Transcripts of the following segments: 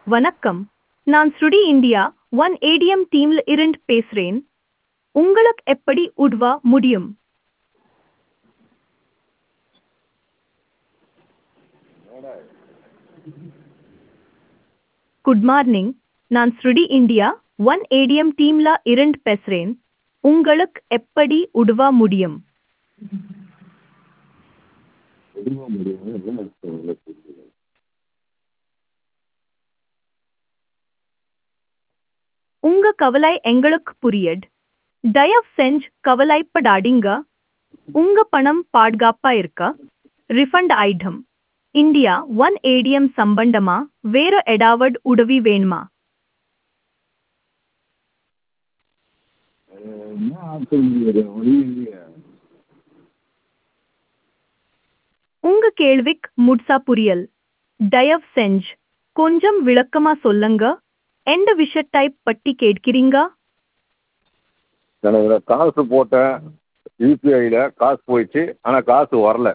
வணக்கம் நான் ஸ்ருடி இந்தியா ஒன் ஏடிஎம் டீம்ல இருந்து பேசுறேன் உங்களுக்கு எப்படி உதவ முடியும் குட் மார்னிங் நான் ஸ்ருடி இந்தியா ஒன் ஏடிஎம் டீம்ல இருந்து பேசுறேன் உங்களுக்கு எப்படி உதவ முடியும் உதவ முடியும்னு எனக்கு தெரியல. உங்க கவலை எங்களுக்கு புரியுது தயவு செஞ்சு கவலைப்படாதீங்க உங்க பணம் பாதுகாப்பா இருக்க refund item India one ATM சம்பந்தமா வேற ஏதாவது உதவி வேணுமா அஹ் என்ன ஆப்ஷன் இருக்குது ஒரே இல்லையே. உங்க கேள்விக்கு முட்சா புரியல் தயவு செஞ்சு கொஞ்சம் விளக்கமா சொல்லுங்க எந்த விஷயத்தை பற்றி கேட்கிறீங்க எனக்கு காசு போட்டேன் யூபிஐயில் காசு போயிடுச்சு ஆனால் காசு வரல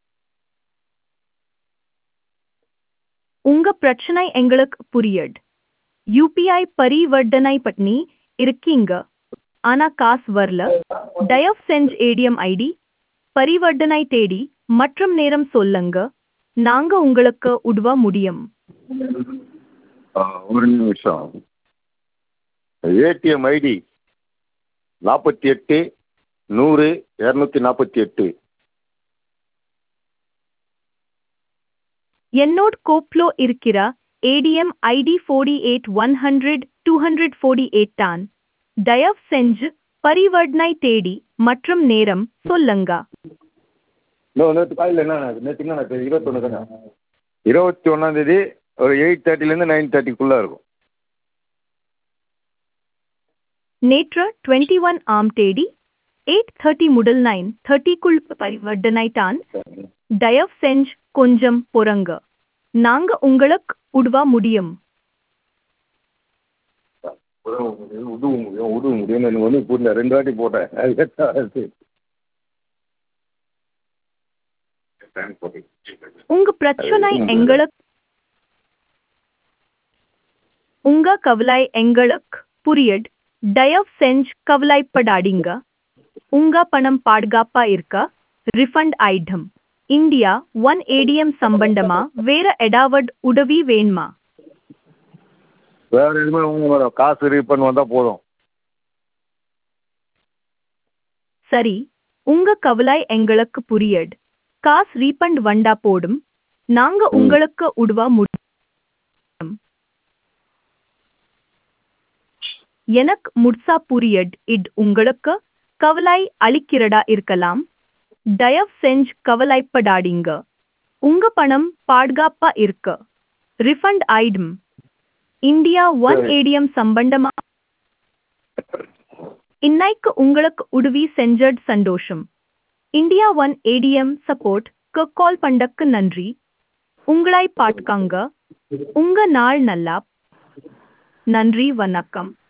உங்க பிரச்சனை எங்களுக்கு புரியுது யூபிஐ பரிவர்த்தனை பண்ணி இருக்கீங்க ஆனா காசு வரல தயவு செஞ்சு ஏடிஎம் ஐடி பரிவர்த்தனை தேடி மற்றும் நேரம் சொல்லுங்க நாங்க உங்களுக்கு உதவ முடியும் அஹ் ஒரு நிமிஷம் ஏடிஎம் ஐடி நாற்பத்தி எட்டு நூறு இரநூத்தி நாற்பத்தி எட்டு என்னோட கோப்லோ இருக்கிற ATM ID forty eight one hundred two hundred forty eight தான் தயவு செஞ்சு பரிவர்த்தனை தேடி மற்றும் நேரம் சொல்லுங்க இன்னும் நேற்று காலையில் என்ன நேற்று என்ன இருபத்தொன்று தானே இருபத்தி ஒன்றாந்தேதி ஒரு எயிட் தேர்ட்டிலேருந்து நைன் தேர்ட்டிக்குள்ளே இருக்கும் நேற்று டுவெண்ட்டி ஒன் ஆம் தேதி எயிட் தேர்ட்டி முதல் நைன் தேர்ட்டிக்குள் பரிவர்த்தனை தான் தயவு செஞ்சு கொஞ்சம் பொறுங்க நாங்க உங்களுக்கு உதவ முடியும் உதவ முடியும் உதவ முடியும் உதவ முடியும்னு எனக்கு ஒன்றும் புரியல ரெண்டு வாட்டி போட்டேன் அது எட்டாவது டைம் போட்டேன் உங்க பிரச்சனை எங்களுக்கு உங்க கவலை எங்களுக்கு புரியுது தயவு செஞ்சு கவலைப்படாதீங்க உங்க பணம் பாதுகாப்பா இருக்க refund item India one ATM சம்பந்தமா வேற ஏதாவது உதவி வேணுமா வேற எதுவுமே ஒன்றும் வரும் காசு ரீஃபண்ட் வந்தால் போதும் சரி உங்க கவலை எங்களுக்கு புரியுது காசு ரீஃபண்ட் வந்தா போடும் நாங்க உங்களுக்கு உதவ முடியும் எனக்கு முட்சா புரியுது இது உங்களுக்கு கவலை அளிக்கிறதா இருக்கலாம் தயவு செஞ்சு கவலைப்படாதீங்க உங்க பணம் பாதுகாப்பா இருக்கு ரிஃபண்ட் ஐட்டம் இந்தியா ஒன் சரி. ஏடிஎம் சம்பந்தமா இன்னைக்கு உங்களுக்கு உதவி செஞ்சது சந்தோஷம் India one ATM support call பண்ணக்கு நன்றி உங்களை பாட்காங்க உங்க நாள் நல்லா நன்றி வணக்கம்